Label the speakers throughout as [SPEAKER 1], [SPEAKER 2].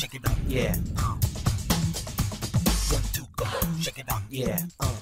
[SPEAKER 1] Check it out. Yeah. Uh. One, two, come on. Check it out. Yeah. Uh.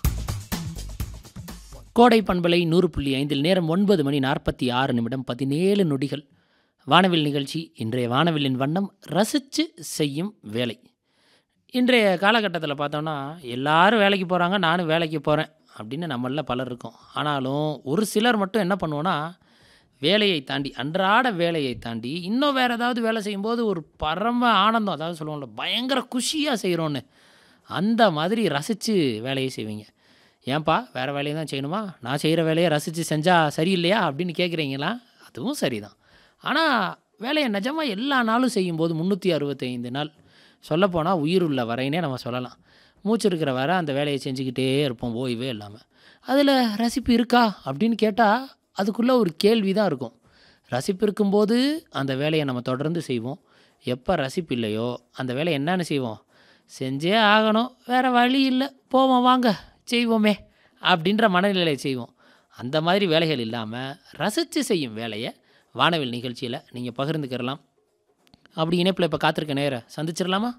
[SPEAKER 2] கோடை பண்பலை நூறு புள்ளி ஐந்தில் நேரம் ஒன்பது மணி நாற்பத்தி ஆறு நிமிடம் பதினேழு நொடிகள் வானவில் நிகழ்ச்சி இன்றைய வானவில்லின் வண்ணம் ரசித்து செய்யும் வேலை இன்றைய காலகட்டத்தில் பார்த்தோன்னா எல்லாரும் வேலைக்கு போகிறாங்க நானும் வேலைக்கு போகிறேன் அப்படின்னு நம்மள பலர் இருக்கோம் ஆனாலும் ஒரு சிலர் மட்டும் என்ன பண்ணுவோன்னா வேலையை தாண்டி அன்றாட வேலையை தாண்டி இன்னும் வேறு ஏதாவது வேலை செய்யும்போது ஒரு பரம ஆனந்தம் அதாவது சொல்லுவோம்ல பயங்கர குஷியாக செய்கிறோன்னு அந்த மாதிரி ரசித்து வேலையை செய்வீங்க ஏன்பா வேறு வேலையை தான் செய்யணுமா நான் செய்கிற வேலையை ரசித்து செஞ்சால் சரியில்லையா அப்படின்னு கேட்குறீங்களா அதுவும் சரிதான் ஆனால் வேலையை நிஜமாக எல்லா நாளும் செய்யும்போது முந்நூற்றி அறுபத்தைந்து நாள் சொல்லப்போனால் உயிர் உள்ள வரைனே நம்ம சொல்லலாம் மூச்சு இருக்கிற வரை அந்த வேலையை செஞ்சுக்கிட்டே இருப்போம் ஓய்வே இல்லாமல் அதில் ரசிப்பு இருக்கா அப்படின்னு கேட்டால் அதுக்குள்ளே ஒரு கேள்வி தான் இருக்கும் ரசிப்பு இருக்கும்போது அந்த வேலையை நம்ம தொடர்ந்து செய்வோம் எப்போ ரசிப்பு இல்லையோ அந்த வேலையை என்னென்னு செய்வோம் செஞ்சே ஆகணும் வேறு வழி இல்லை போவோம் வாங்க செய்வோமே அப்படின்ற மனநிலையை செய்வோம் அந்த மாதிரி வேலைகள் இல்லாமல் ரசித்து செய்யும் வேலையை வானவில் நிகழ்ச்சியில் நீங்கள் பகிர்ந்துக்கிறலாம் அப்படி இணைப்பில் இப்போ காத்திருக்க நேர சந்திச்சிடலாமா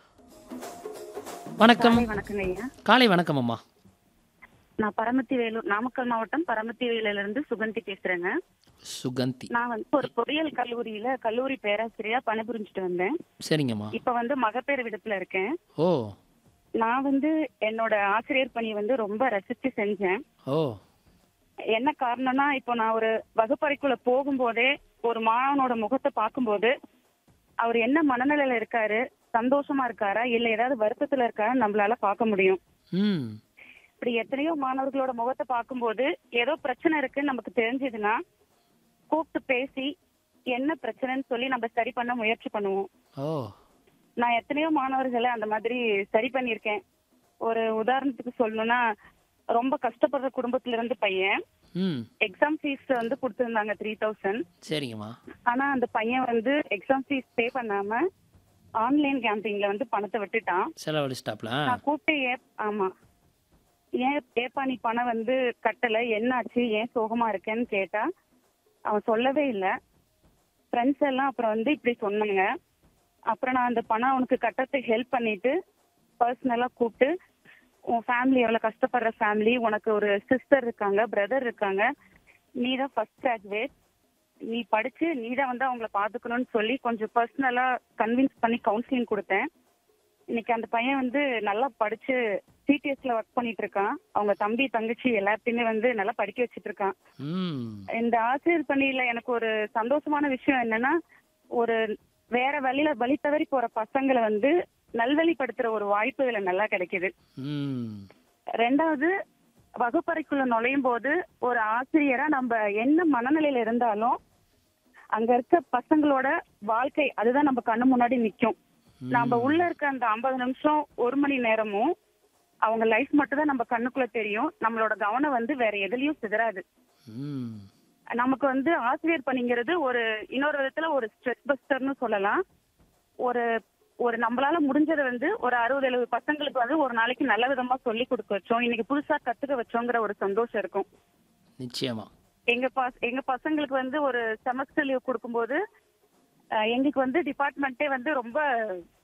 [SPEAKER 2] வணக்கம்
[SPEAKER 3] காலை வணக்கங்க ஐயா
[SPEAKER 2] காலை வணக்கம் அம்மா
[SPEAKER 3] நான் பரமத்தி வேலூர் நாமக்கல் மாவட்டம் பரமத்தி வேலூர்ல இருந்து சுகந்தி பேசுறேங்க
[SPEAKER 2] சுகந்தி
[SPEAKER 3] நான் வந்து ஒரு பொறியியல் கல்லூரியில கல்லூரி பேராசிரியரா பணிபுரிஞ்சுட்டு வந்தேன்
[SPEAKER 2] சரிங்கம்மா
[SPEAKER 3] இப்ப வந்து மகப்பேறு விடத்துல இருக்கேன்
[SPEAKER 2] ஓ
[SPEAKER 3] நான் வந்து என்னோட ஆசிரியர் பணி வந்து ரொம்ப ரசிச்சு செஞ்சேன்
[SPEAKER 2] ஓ
[SPEAKER 3] என்ன காரணம்னா இப்போ நான் ஒரு வகுப்பறைக்குள்ள போகும்போதே ஒரு மாணவனோட முகத்தை பார்க்கும்போது அவர் என்ன மனநிலையில இருக்காரு சந்தோஷமா இருக்காரா இல்ல ஏதாவது வருத்தத்துல இருக்காரா நம்மளால பார்க்க முடியும்
[SPEAKER 2] ம்
[SPEAKER 3] இப்படி எத்தனையோ மாணவர்களோட முகத்தை பார்க்கும்போது ஏதோ பிரச்சனை இருக்குன்னு நமக்கு தெரிஞ்சதுன்னா கூப்பிட்டு பேசி என்ன பிரச்சனைன்னு சொல்லி நம்ம சரி பண்ண முயற்சி பண்ணுவோம்
[SPEAKER 2] ஓ
[SPEAKER 3] நான் எத்தனையோ மாணவர்களை அந்த மாதிரி சரி பண்ணியிருக்கேன் ஒரு உதாரணத்துக்கு சொல்லணும்னா ரொம்ப கஷ்டப்படுற குடும்பத்துல இருந்து பையன்
[SPEAKER 2] ம்
[SPEAKER 3] எக்ஸாம் ஃபீஸ் வந்து கொடுத்துருந்தாங்க த்ரீ தௌசண்ட்
[SPEAKER 2] சரிங்கம்மா
[SPEAKER 3] ஆனா அந்த பையன் வந்து எக்ஸாம் ஃபீஸ் பே பண்ணாம ஆன்லைன் கேம்பிங்ல வந்து பணத்தை விட்டுட்டான்
[SPEAKER 2] செலவழிச்சிட்டாப்ல
[SPEAKER 3] நான் கூப்பிட்டு ஏன் ஆமா ஏன் ஏப்பா நீ பணம் வந்து கட்டல என்னாச்சு ஏன் சோகமா இருக்கேன்னு கேட்டா அவன் சொல்லவே இல்லை ஃப்ரெண்ட்ஸ் எல்லாம் அப்புறம் வந்து இப்படி சொன்னாங்க அப்புறம் நான் அந்த பணம் அவனுக்கு கட்டத்துக்கு ஹெல்ப் பண்ணிட்டு பர்சனலா கூப்பிட்டு உன் ஃபேமிலி எவ்வளவு கஷ்டப்படுற ஃபேமிலி உனக்கு ஒரு சிஸ்டர் இருக்காங்க பிரதர் இருக்காங்க நீ தான் ஃபர்ஸ்ட் கிராஜுவேட் நீ படிச்சு நீ தான் வந்து அவங்கள பாத்துக்கணும்னு சொல்லி கொஞ்சம் பர்சனலா கன்வின்ஸ் பண்ணி கவுன்சிலிங் கொடுத்தேன் இன்னைக்கு அந்த பையன் வந்து நல்லா படிச்சு சிடிஎஸ்ல ஒர்க் பண்ணிட்டு இருக்கான் அவங்க தம்பி தங்கச்சி எல்லாத்தையுமே வந்து நல்லா படிக்க வச்சிட்டு இருக்கான்
[SPEAKER 2] ம்
[SPEAKER 3] இந்த ஆசிரியர் பணியில எனக்கு ஒரு சந்தோஷமான விஷயம் என்னன்னா ஒரு வேற வழியில வழி தவறி போற பசங்களை வந்து நல்வழிப்படுத்துற ஒரு வாய்ப்பு இதுல நல்லா கிடைக்குது
[SPEAKER 2] ம்
[SPEAKER 3] ரெண்டாவது வகுப்பறைக்குள்ள நுழையும் போது ஒரு ஆசிரியரா நம்ம என்ன மனநிலையில இருந்தாலும் அங்க இருக்க பசங்களோட வாழ்க்கை அதுதான் நம்ம கண்ணு முன்னாடி நிக்கும் நம்ம உள்ள இருக்க அந்த ஐம்பது நிமிஷம் ஒரு மணி நேரமும் அவங்க லைஃப் மட்டும் தான் நம்ம கண்ணுக்குள்ள தெரியும் நம்மளோட கவனம் வந்து வேற எதுலயும் சிதறாது
[SPEAKER 2] ம்
[SPEAKER 3] நமக்கு வந்து ஆசிரியர் பணிங்கிறது ஒரு இன்னொரு விதத்துல ஒரு ஸ்ட்ரெஸ் பஸ்டர்னு சொல்லலாம் ஒரு ஒரு நம்மளால முடிஞ்சதை வந்து ஒரு அறுபது எழுபது பசங்களுக்கு வந்து ஒரு நாளைக்கு நல்ல விதமா சொல்லி கொடுக்க வச்சோம் இன்னைக்கு புதுசா கத்துக்க வச்சோங்கிற ஒரு சந்தோஷம் இருக்கும்
[SPEAKER 2] நிச்சயமா
[SPEAKER 3] எங்க பஸ் எங்க பசங்களுக்கு வந்து ஒரு செமஸ்டர் லீவ் கொடுக்கும்போது அஹ், எங்களுக்கு வந்து டிபார்ட்மெண்ட்டே வந்து ரொம்ப